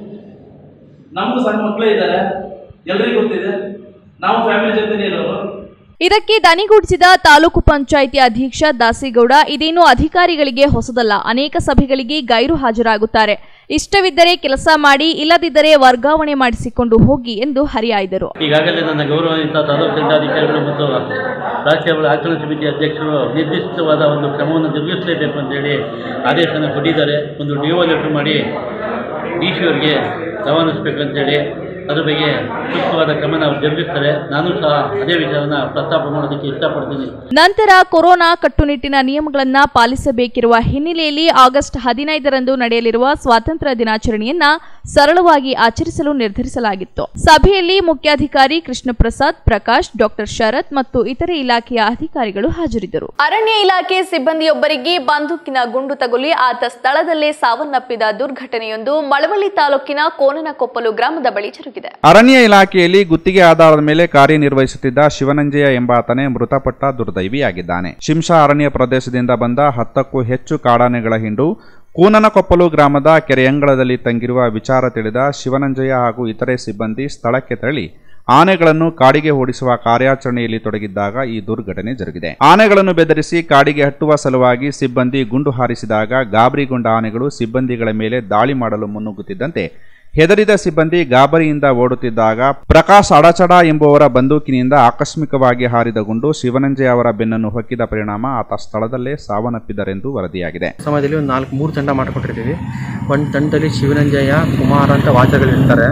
ನಮಗೂ ಸಣ್ಣ ಮಕ್ಕಳೇ ಇದ್ದಾರೆ ಎಲ್ರಿಗೂ ಗೊತ್ತಿದೆ ನಾವು ಫ್ಯಾಮಿಲಿ ಜೊತೆನೇ ಇರೋರು ಇದಕ್ಕೆ ದನಿಗೂಡಿಸಿದ ತಾಲೂಕು ಪಂಚಾಯಿತಿ ಅಧ್ಯಕ್ಷ ದಾಸಿಗೌಡ ಇದೇನು ಅಧಿಕಾರಿಗಳಿಗೆ ಹೊಸದಲ್ಲ ಅನೇಕ ಸಭೆಗಳಿಗೆ ಗೈರು ಹಾಜರಾಗುತ್ತಾರೆ ಇಷ್ಟವಿದ್ದರೆ ಕೆಲಸ ಮಾಡಿ ಇಲ್ಲದಿದ್ದರೆ ವರ್ಗಾವಣೆ ಮಾಡಿಸಿಕೊಂಡು ಹೋಗಿ ಎಂದು ಹರಿಹಾಯ್ದರು ಈಗಾಗಲೇ ನನ್ನ ಗೌರವಾನ್ವಿತ ತಾಲೂಕು ದಂಡಾಧಿಕಾರಿಗಳು ಮತ್ತು ರಾಜ್ಯ ಆಚರಣಾ ಸಮಿತಿ ಅಧ್ಯಕ್ಷರು ನಿರ್ದಿಷ್ಟವಾದ ಒಂದು ಕ್ರಮವನ್ನು ಜರುಗಿಸಲೇಬೇಕು ಅಂತೇಳಿ ಆದೇಶನ ಕೊಟ್ಟಿದ್ದಾರೆ ಒಂದು ಡಿ ಒ ಲೆಟರ್ ಮಾಡಿ ಡಿ ಸಿ ಅವರಿಗೆ ರವಾನಿಸಬೇಕು ಅಂತೇಳಿ ಅದ್ರ ಬಗ್ಗೆ ಸೂಕ್ತವಾದ ಕ್ರಮ ನಾವು ಜರುಗಿಸ್ತಾರೆ ನಾನು ಸಹ ಅದೇ ವಿಚಾರನ ಪ್ರಸ್ತಾಪ ಮಾಡೋದಕ್ಕೆ ಇಷ್ಟಪಡ್ತೀನಿ ನಂತರ ಕೊರೋನಾ ಕಟ್ಟುನಿಟ್ಟಿನ ನಿಯಮಗಳನ್ನ ಪಾಲಿಸಬೇಕಿರುವ ಹಿನ್ನೆಲೆಯಲ್ಲಿ ಆಗಸ್ಟ್ ಹದಿನೈದರಂದು ನಡೆಯಲಿರುವ ಸ್ವಾತಂತ್ರ್ಯ ದಿನಾಚರಣೆಯನ್ನ ಸರಳವಾಗಿ ಆಚರಿಸಲು ನಿರ್ಧರಿಸಲಾಗಿತ್ತು ಸಭೆಯಲ್ಲಿ ಮುಖ್ಯಾಧಿಕಾರಿ ಕೃಷ್ಣ ಪ್ರಸಾದ್ ಪ್ರಕಾಶ್ ಡಾಕ್ಟರ್ ಶರತ್ ಮತ್ತು ಇತರೆ ಇಲಾಖೆಯ ಅಧಿಕಾರಿಗಳು ಹಾಜರಿದ್ದರು ಅರಣ್ಯ ಇಲಾಖೆ ಸಿಬ್ಬಂದಿಯೊಬ್ಬರಿಗೆ ಬಂದೂಕಿನ ಗುಂಡು ತಗುಲಿ ಆತ ಸ್ಥಳದಲ್ಲೇ ಸಾವನ್ನಪ್ಪಿದ ದುರ್ಘಟನೆಯೊಂದು ಮಳವಳ್ಳಿ ತಾಲೂಕಿನ ಕೋನನಕೊಪ್ಪಲು ಗ್ರಾಮದ ಬಳಿ ಜರುಗಿದೆ ಅರಣ್ಯ ಇಲಾಖೆಯಲ್ಲಿ ಗುತ್ತಿಗೆ ಆಧಾರದ ಮೇಲೆ ಕಾರ್ಯನಿರ್ವಹಿಸುತ್ತಿದ್ದ ಶಿವನಂಜಯ ಎಂಬಾತನೇ ಮೃತಪಟ್ಟ ದುರ್ದೈವಿಯಾಗಿದ್ದಾನೆ ಶಿಂಷಾ ಅರಣ್ಯ ಪ್ರದೇಶದಿಂದ ಬಂದ ಹತ್ತಕ್ಕೂ ಹೆಚ್ಚು ಕಾಡಾನೆಗಳ ಹಿಂಡು ಕೂನನಕೊಪ್ಪಲು ಗ್ರಾಮದ ಕೆರೆಯಂಗಳದಲ್ಲಿ ತಂಗಿರುವ ವಿಚಾರ ತಿಳಿದ ಶಿವನಂಜಯ ಹಾಗೂ ಇತರೆ ಸಿಬ್ಬಂದಿ ಸ್ಥಳಕ್ಕೆ ತೆರಳಿ ಆನೆಗಳನ್ನು ಕಾಡಿಗೆ ಓಡಿಸುವ ಕಾರ್ಯಾಚರಣೆಯಲ್ಲಿ ತೊಡಗಿದ್ದಾಗ ಈ ದುರ್ಘಟನೆ ಜರುಗಿದೆ ಆನೆಗಳನ್ನು ಬೆದರಿಸಿ ಕಾಡಿಗೆ ಹಟ್ಟುವ ಸಲುವಾಗಿ ಸಿಬ್ಬಂದಿ ಗುಂಡು ಹಾರಿಸಿದಾಗ ಗಾಬರಿಗೊಂಡ ಆನೆಗಳು ಸಿಬ್ಬಂದಿಗಳ ಮೇಲೆ ದಾಳಿ ಮಾಡಲು ಮುನ್ನುಗ್ಗುತ್ತಿದ್ದಂತೆ ಹೆದರಿದ ಸಿಬ್ಬಂದಿ ಗಾಬರಿಯಿಂದ ಓಡುತ್ತಿದ್ದಾಗ ಪ್ರಕಾಶ್ ಅಡಚಡ ಎಂಬುವರ ಬಂದೂಕಿನಿಂದ ಆಕಸ್ಮಿಕವಾಗಿ ಹಾರಿದ ಗುಂಡು ಶಿವನಂಜಯ ಅವರ ಬೆನ್ನನ್ನು ಹೊಕ್ಕಿದ ಪರಿಣಾಮ ಆತ ಸ್ಥಳದಲ್ಲೇ ಸಾವನ್ನಪ್ಪಿದರೆಂದು ವರದಿಯಾಗಿದೆ ಸಮಯದಲ್ಲಿ ಒಂದು ನಾಲ್ಕು ಮೂರು ತಂಡ ಮಾಡಿಕೊಟ್ಟಿರ್ತೀವಿ ಒಂದು ತಂಡದಲ್ಲಿ ಶಿವನಂಜಯ ಕುಮಾರ್ ಅಂತ ವಾಚಗಳಿರ್ತಾರೆ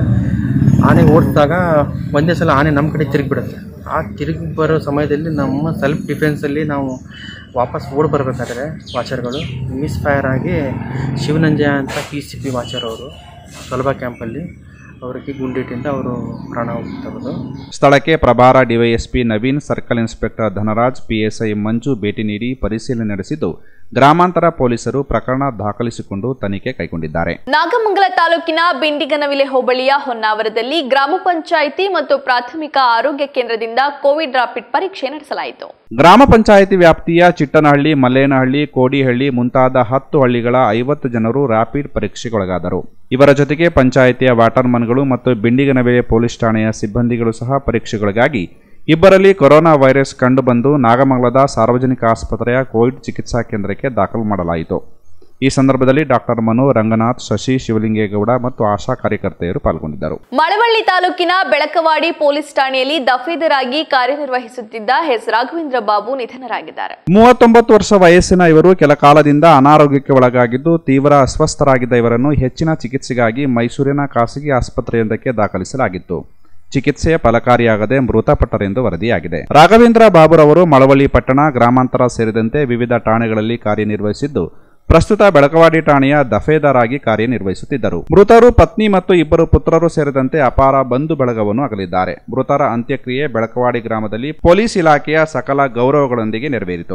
ಆನೆ ಓಡಿಸಿದಾಗ ಒಂದೇ ಸಲ ಆನೆ ನಮ್ಮ ಕಡೆ ತಿರುಗಿಬಿಡುತ್ತೆ ಆ ತಿರುಗಿ ಬರೋ ಸಮಯದಲ್ಲಿ ನಮ್ಮ ಸೆಲ್ಫ್ ಡಿಫೆನ್ಸಲ್ಲಿ ನಾವು ವಾಪಸ್ ಓಡಿ ಬರಬೇಕಾದ್ರೆ ವಾಚರ್ಗಳು ಮಿಸ್ ಫೈರ್ ಆಗಿ ಶಿವನಂಜಯ ಅಂತ ಪಿ ಸಿ ಪಿ ವಾಚರ್ ಅವರು ಸೊಲಭ ಕ್ಯಾಂಪಲ್ಲಿ ಅವರಿಗೆ ಗುಂಡಿಟ್ಟಿಂದ ಅವರು ಪ್ರಾಣ ಹೋಗ್ತದ್ದು ಸ್ಥಳಕ್ಕೆ ಪ್ರಭಾರ DYSP Naveen circle inspector Dhanaraj PSI Manju ಭೇಟಿ ನೀಡಿ ಪರಿಶೀಲನೆ ನಡೆಸಿದ್ದು ಗ್ರಾಮಾಂತರ ಪೊಲೀಸರು ಪ್ರಕರಣ ದಾಖಲಿಸಿಕೊಂಡು ತನಿಖೆ ಕೈಗೊಂಡಿದ್ದಾರೆ ನಾಗಮಂಗಲ ತಾಲೂಕಿನ ಬಿಂಡಿಗನವಿಲೆ ಹೋಬಳಿಯ ಹೊನ್ನಾವರದಲ್ಲಿ ಗ್ರಾಮ ಪಂಚಾಯಿತಿ ಮತ್ತು ಪ್ರಾಥಮಿಕ ಆರೋಗ್ಯ ಕೇಂದ್ರದಿಂದ ಕೋವಿಡ್ ರಾಪಿಡ್ ಪರೀಕ್ಷೆ ನಡೆಸಲಾಯಿತು ಗ್ರಾಮ ಪಂಚಾಯಿತಿ ವ್ಯಾಪ್ತಿಯ ಚಿಟ್ಟನಹಳ್ಳಿ ಮಲ್ಲೇನಹಳ್ಳಿ ಕೋಡಿಹಳ್ಳಿ ಮುಂತಾದ ಹತ್ತು ಹಳ್ಳಿಗಳ ಐವತ್ತು ಜನರು ರ್ಯಾಪಿಡ್ ಪರೀಕ್ಷೆಗೊಳಗಾದರು ಇವರ ಜೊತೆಗೆ ಪಂಚಾಯಿತಿಯ ವಾಟರ್ಮನ್ಗಳು ಮತ್ತು ಬಿಂಡಿಗನವೆಲೆ ಪೊಲೀಸ್ ಠಾಣೆಯ ಸಿಬ್ಬಂದಿಗಳು ಸಹ ಪರೀಕ್ಷೆಗೊಳಗಾಗಿ ಇಬ್ಬರಲ್ಲಿ ಕೊರೋನಾ ವೈರಸ್ ಕಂಡುಬಂದು ನಾಗಮಂಗಲದ ಸಾರ್ವಜನಿಕ ಆಸ್ಪತ್ರೆಯ ಕೋವಿಡ್ ಚಿಕಿತ್ಸಾ ಕೇಂದ್ರಕ್ಕೆ ದಾಖಲು ಮಾಡಲಾಯಿತು ಈ ಸಂದರ್ಭದಲ್ಲಿ ಡಾಕ್ಟರ್ ಮನು ರಂಗನಾಥ್ ಶಶಿ ಶಿವಲಿಂಗೇಗೌಡ ಮತ್ತು ಆಶಾ ಕಾರ್ಯಕರ್ತೆಯರು ಪಾಲ್ಗೊಂಡಿದ್ದರು ಮಳವಳ್ಳಿ ತಾಲೂಕಿನ ಬೆಳಕವಾಡಿ ಪೊಲೀಸ್ ಠಾಣೆಯಲ್ಲಿ ದಫೇದರಾಗಿ ಕಾರ್ಯನಿರ್ವಹಿಸುತ್ತಿದ್ದ ಎಸ್ ರಾಘವೇಂದ್ರ ಬಾಬು ನಿಧನರಾಗಿದ್ದಾರೆ ಮೂವತ್ತೊಂಬತ್ತು ವರ್ಷ ವಯಸ್ಸಿನ ಇವರು ಕೆಲ ಕಾಲದಿಂದ ಅನಾರೋಗ್ಯಕ್ಕೆ ಒಳಗಾಗಿದ್ದು ತೀವ್ರ ಅಸ್ವಸ್ಥರಾಗಿದ್ದ ಇವರನ್ನು ಹೆಚ್ಚಿನ ಚಿಕಿತ್ಸೆಗಾಗಿ ಮೈಸೂರಿನ ಖಾಸಗಿ ಆಸ್ಪತ್ರೆಯೊಂದಕ್ಕೆ ದಾಖಲಿಸಲಾಗಿತ್ತು ಚಿಕಿತ್ಸೆ ಫಲಕಾರಿಯಾಗದೆ ಮೃತಪಟ್ಟರೆಂದು ವರದಿಯಾಗಿದೆ ರಾಘವೇಂದ್ರ ಬಾಬುರವರು ಮಳವಳ್ಳಿ ಪಟ್ಟಣ ಗ್ರಾಮಾಂತರ ಸೇರಿದಂತೆ ವಿವಿಧ ಠಾಣೆಗಳಲ್ಲಿ ಕಾರ್ಯನಿರ್ವಹಿಸಿದ್ದು ಪ್ರಸ್ತುತ ಬೆಳಕವಾಡಿ ಠಾಣೆಯ ದಫೇದಾರಾಗಿ ಕಾರ್ಯನಿರ್ವಹಿಸುತ್ತಿದ್ದರು ಮೃತರು ಪತ್ನಿ ಮತ್ತು ಇಬ್ಬರು ಪುತ್ರರು ಸೇರಿದಂತೆ ಅಪಾರ ಬಂಧು ಬಳಗವನ್ನು ಅಗಲಿದ್ದಾರೆ ಮೃತರ ಅಂತ್ಯಕ್ರಿಯೆ ಬೆಳಕವಾಡಿ ಗ್ರಾಮದಲ್ಲಿ ಪೊಲೀಸ್ ಇಲಾಖೆಯ ಸಕಲ ಗೌರವಗಳೊಂದಿಗೆ ನೆರವೇರಿತು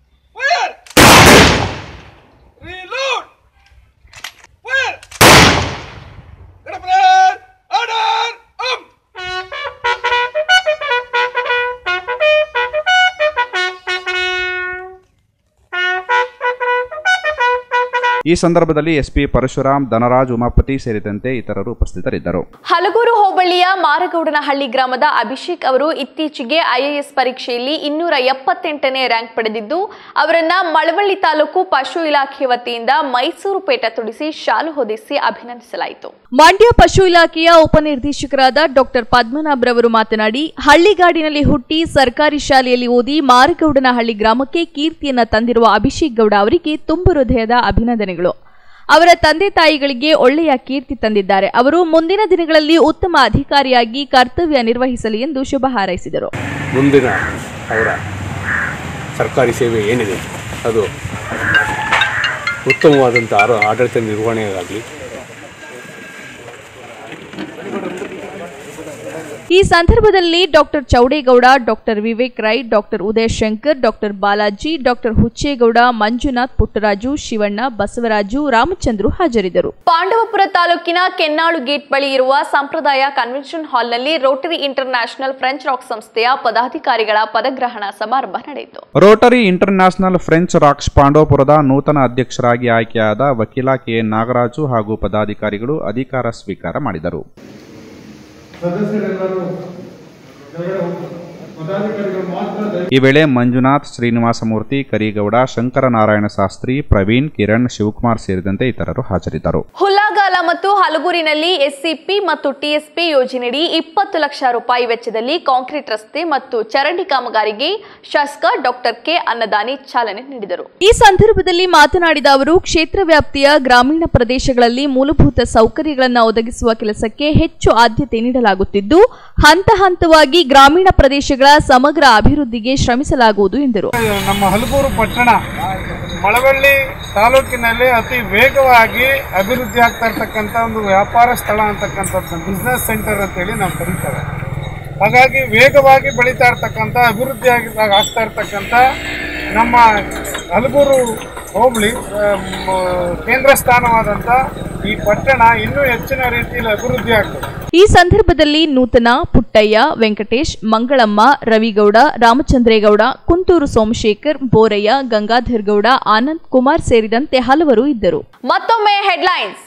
ಈ ಸಂದರ್ಭದಲ್ಲಿ ಎಸ್ಪಿ ಪರಶುರಾಮ್ ಧನರಾಜ್ ಉಮಾಪತಿ ಸೇರಿದಂತೆ ಇತರರು ಉಪಸ್ಥಿತರಿದ್ದರು ಹಲಗೂರು ಹೋಬಳಿಯ ಮಾರಗೌಡನಹಳ್ಳಿ ಗ್ರಾಮದ ಅಭಿಷೇಕ್ ಅವರು ಇತ್ತೀಚೆಗೆ ಐಎಎಸ್ ಪರೀಕ್ಷೆಯಲ್ಲಿ ಇನ್ನೂರ ಎಪ್ಪತ್ತೆಂಟನೇ ರ್ಯಾಂಕ್ ಪಡೆದಿದ್ದು ಅವರನ್ನ ಮಳವಳ್ಳಿ ತಾಲೂಕು ಪಶು ಇಲಾಖೆ ವತಿಯಿಂದ ಮೈಸೂರು ಪೇಟ ತುಡಿಸಿ ಶಾಲು ಹೊದಿಸಿ ಅಭಿನಂದಿಸಲಾಯಿತು ಮಂಡ್ಯ ಪಶು ಇಲಾಖೆಯ ಉಪನಿರ್ದೇಶಕರಾದ ಡಾಕ್ಟರ್ ಪದ್ಮನಾಭರವರು ಮಾತನಾಡಿ ಹಳ್ಳಿಗಾಡಿನಲ್ಲಿ ಹುಟ್ಟಿ ಸರ್ಕಾರಿ ಶಾಲೆಯಲ್ಲಿ ಓದಿ ಮಾರಗೌಡನಹಳ್ಳಿ ಗ್ರಾಮಕ್ಕೆ ಕೀರ್ತಿಯನ್ನ ತಂದಿರುವ ಅಭಿಷೇಕ್ ಗೌಡ ಅವರಿಗೆ ತುಂಬು ಹೃದಯದ ಅಭಿನಂದನೆಗಳು ಅವರ ತಂದೆ ತಾಯಿಗಳಿಗೆ ಒಳ್ಳೆಯ ಕೀರ್ತಿ ತಂದಿದ್ದಾರೆ ಅವರು ಮುಂದಿನ ದಿನಗಳಲ್ಲಿ ಉತ್ತಮ ಅಧಿಕಾರಿಯಾಗಿ ಕರ್ತವ್ಯ ನಿರ್ವಹಿಸಲಿ ಎಂದು ಶುಭ ಹಾರೈಸಿದರು ಮುಂದಿನ ಅವರ ಸರ್ಕಾರಿ ಸೇವೆ ಏನಿದೆ ಅದು ಉತ್ತಮವಾದಂಥ ಆರೋ ಆಡಳಿತ ನಿರ್ವಹಣೆಯಾಗಲಿ ಈ ಸಂದರ್ಭದಲ್ಲಿ doctor Chowdegowda doctor Vivek Rai doctor Uday Shankar doctor Balaji doctor Hucchegowda Manjunath Puttaraju Shivanna Basavaraju Ramachandru ಹಾಜರಿದ್ದರು ಪಾಂಡವಪುರ ತಾಲೂಕಿನ ಕೆನ್ನಾಳು ಗೇಟ್ ಬಳಿ ಇರುವ ಸಂಪ್ರದಾಯ ಕನ್ವೆನ್ಷನ್ ಹಾಲ್ನಲ್ಲಿ Rotary International French Rock ಸಂಸ್ಥೆಯ ಪದಾಧಿಕಾರಿಗಳ ಪದಗ್ರಹಣ ಸಮಾರಂಭ ನಡೆಯಿತು ರೋಟರಿ ಇಂಟರ್ನ್ಯಾಷನಲ್ ಫ್ರೆಂಚ್ ರಾಕ್ಸ್ ಪಾಂಡವಪುರದ ನೂತನ ಅಧ್ಯಕ್ಷರಾಗಿ ಆಯ್ಕೆಯಾದ ವಕೀಲ ಕೆ ನಾಗರಾಜು ಹಾಗೂ ಪದಾಧಿಕಾರಿಗಳು ಅಧಿಕಾರ ಸ್ವೀಕಾರ ಮಾಡಿದರು ಸದಸ್ಯರೆಲ್ಲರೂ ಕೆಳಗಡೆ ಹೋಗ್ತಾರೆ. ಪದಾಧಿಕಾರಿಗಳು ಮಾತ್ರ ಈ ವೇಳೆ ಮಂಜುನಾಥ್ ಶ್ರೀನಿವಾಸಮೂರ್ತಿ ಕರಿಗೌಡ ಶಂಕರನಾರಾಯಣ ಶಾಸ್ತ್ರಿ ಪ್ರವೀಣ್ ಕಿರಣ್ ಶಿವಕುಮಾರ್ ಸೇರಿದಂತೆ ಇತರರು ಹಾಜರಿದ್ದರು ಹುಲ್ಲಾಗಾಲ ಮತ್ತು ಹಲಗೂರಿನಲ್ಲಿ ಎಸ್ಸಿಪಿ ಮತ್ತು ಟಿಎಸ್ಪಿ ಯೋಜನೆಯಡಿ ಇಪ್ಪತ್ತು ಲಕ್ಷ ರೂಪಾಯಿ ವೆಚ್ಚದಲ್ಲಿ ಕಾಂಕ್ರೀಟ್ ರಸ್ತೆ ಮತ್ತು ಚರಂಡಿ ಕಾಮಗಾರಿಗೆ ಶಾಸಕ ಡಾಕ್ಟರ್ ಕೆ ಅನ್ನದಾನಿ ಚಾಲನೆ ನೀಡಿದರು ಈ ಸಂದರ್ಭದಲ್ಲಿ ಮಾತನಾಡಿದ ಅವರು ಕ್ಷೇತ್ರ ವ್ಯಾಪ್ತಿಯ ಗ್ರಾಮೀಣ ಪ್ರದೇಶಗಳಲ್ಲಿ ಮೂಲಭೂತ ಸೌಕರ್ಯಗಳನ್ನು ಒದಗಿಸುವ ಕೆಲಸಕ್ಕೆ ಹೆಚ್ಚು ಆದ್ಯತೆ ನೀಡಲಾಗುತ್ತಿದ್ದು ಹಂತ ಹಂತವಾಗಿ ಗ್ರಾಮೀಣ ಪ್ರದೇಶಗಳ ಸಮಗ್ರ ಅಭಿವೃದ್ಧಿಗೆ ಶ್ರಮಿಸಲಾಗುವುದು ಎಂದರು ನಮ್ಮ ಹಲಗೂರು ಪಟ್ಟಣ ಮಳವಳ್ಳಿ ತಾಲೂಕಿನಲ್ಲಿ ಅತಿ ವೇಗವಾಗಿ ಅಭಿವೃದ್ಧಿ ಆಗ್ತಾ ಇರ್ತಕ್ಕಂಥ ಒಂದು ವ್ಯಾಪಾರ ಸ್ಥಳ ಅಂತಕ್ಕಂಥದ್ದು ಬಿಸ್ನೆಸ್ ಸೆಂಟರ್ ಅಂತೇಳಿ ನಾವು ಕರೀತೇವೆ ಹಾಗಾಗಿ ವೇಗವಾಗಿ ಬೆಳೀತಾ ಇರ್ತಕ್ಕಂಥ ಅಭಿವೃದ್ಧಿ ಆಗಿ ಆಗ್ತಾ ಇರ್ತಕ್ಕಂಥ ನಮ್ಮ ಹಲಗೂರು ಹೋಬಳಿ ಆ, ಮ- ಕೇಂದ್ರ ಸ್ಥಾನವಾದಂಥ ಈ ಪಟ್ಟಣ ಇನ್ನೂ ಹೆಚ್ಚಿನ ರೀತಿಯಲ್ಲಿ ಅಭಿವೃದ್ಧಿ ಆಗ್ತದೆ ಈ ಸಂದರ್ಭದಲ್ಲಿ ನೂತನ ಪುಟ್ಟಯ್ಯ ವೆಂಕಟೇಶ್ ಮಂಗಳಮ್ಮ ರವಿಗೌಡ ರಾಮಚಂದ್ರೇಗೌಡ ಕುಂತೂರು ಸೋಮಶೇಖರ್ ಬೋರಯ್ಯ ಗಂಗಾಧರ್ ಗೌಡ ಆನಂದ್ ಕುಮಾರ್ ಸೇರಿದಂತೆ ಹಲವರು ಇದ್ದರು ಮತ್ತೊಮ್ಮೆ ಹೆಡ್ಲೈನ್ಸ್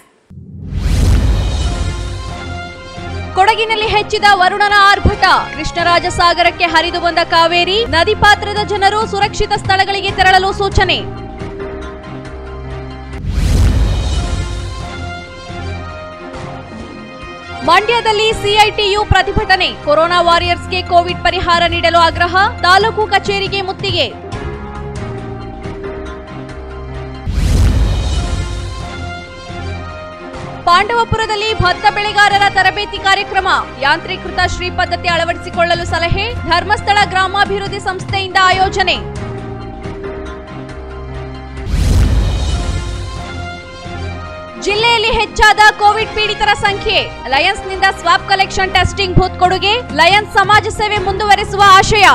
ಕೊಡಗಿನಲ್ಲಿ ಹೆಚ್ಚಿದ ವರುಣನ ಆರ್ಭಟ ಕೃಷ್ಣರಾಜ ಸಾಗರಕ್ಕೆ ಹರಿದು ಬಂದ ಕಾವೇರಿ ನದಿ ಪಾತ್ರದ ಜನರು ಸುರಕ್ಷಿತ ಸ್ಥಳಗಳಿಗೆ ತೆರಳಲು ಸೂಚನೆ ಮಂಡ್ಯದಲ್ಲಿ ಸಿಐಟಿಯು ಪ್ರತಿಭಟನೆ ಕೊರೋನಾ ವಾರಿಯರ್ಸ್ಗೆ ಕೋವಿಡ್ ಪರಿಹಾರ ನೀಡಲು ಆಗ್ರಹ ತಾಲೂಕು ಕಚೇರಿಗೆ ಮುತ್ತಿಗೆ ಪಾಂಡವಪುರದಲ್ಲಿ ಭತ್ತ ಬೆಳೆಗಾರರ ತರಬೇತಿ ಕಾರ್ಯಕ್ರಮ ಯಾಂತ್ರೀಕೃತ ಶ್ರೀ ಪದ್ಧತಿ ಅಳವಡಿಸಿಕೊಳ್ಳಲು ಸಲಹೆ ಧರ್ಮಸ್ಥಳ ಗ್ರಾಮಾಭಿವೃದ್ಧಿ ಸಂಸ್ಥೆಯಿಂದ ಆಯೋಜನೆ ಜಿಲ್ಲೆಯಲ್ಲಿ ಹೆಚ್ಚಾದ ಕೋವಿಡ್ ಪೀಡಿತರ ಸಂಖ್ಯೆ ಲಯನ್ಸ್ನಿಂದ ಸ್ವಾಬ್ ಕಲೆಕ್ಷನ್ ಟೆಸ್ಟಿಂಗ್ ಬೂತ್ ಕೊಡುಗೆ ಲಯನ್ಸ್ ಸಮಾಜ ಸೇವೆ ಮುಂದುವರೆಸುವ ಆಶಯ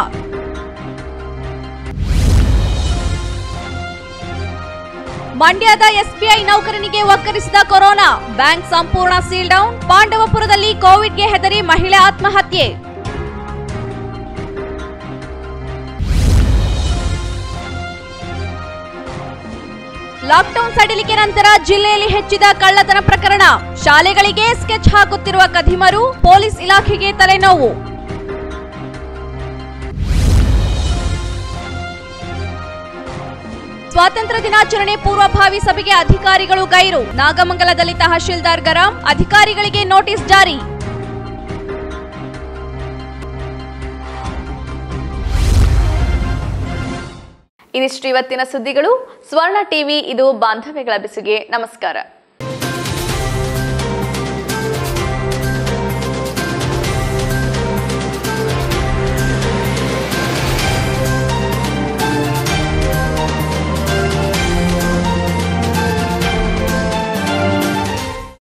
ಮಂಡ್ಯದ ಎಸ್ಬಿಐ ನೌಕರನಿಗೆ ಒಕ್ಕರಿಸಿದ ಕೊರೋನಾ ಬ್ಯಾಂಕ್ ಸಂಪೂರ್ಣ ಸೀಲ್ ಡೌನ್ ಪಾಂಡವಪುರದಲ್ಲಿ ಕೋವಿಡ್ಗೆ ಹೆದರಿ ಮಹಿಳೆ ಆತ್ಮಹತ್ಯೆ ಲಾಕ್ಡೌನ್ ಸಡಿಲಿಕೆ ನಂತರ ಜಿಲ್ಲೆಯಲ್ಲಿ ಹೆಚ್ಚಿದ ಕಳ್ಳತನ ಪ್ರಕರಣ ಶಾಲೆಗಳಿಗೆ ಸ್ಕೆಚ್ ಹಾಕುತ್ತಿರುವ ಕದಿಮರು ಪೊಲೀಸ್ ಇಲಾಖೆಗೆ ತಲೆನೋವು ಸ್ವಾತಂತ್ರ್ಯ ದಿನಾಚರಣೆ ಪೂರ್ವಭಾವಿ ಸಭೆಗೆ ಅಧಿಕಾರಿಗಳು ಗೈರು ನಾಗಮಂಗಲದಲ್ಲಿ ತಹಶೀಲ್ದಾರ್ ಗರಂ ಅಧಿಕಾರಿಗಳಿಗೆ ನೋಟಿಸ್ ಜಾರಿ ಇದಿಷ್ಟು ಇವತ್ತಿನ ಸುದ್ದಿಗಳು ಸ್ವರ್ಣ ಟಿವಿ ಇದು ಬಾಂಧವ್ಯಗಳ ಬೆಸುಗೆ ನಮಸ್ಕಾರ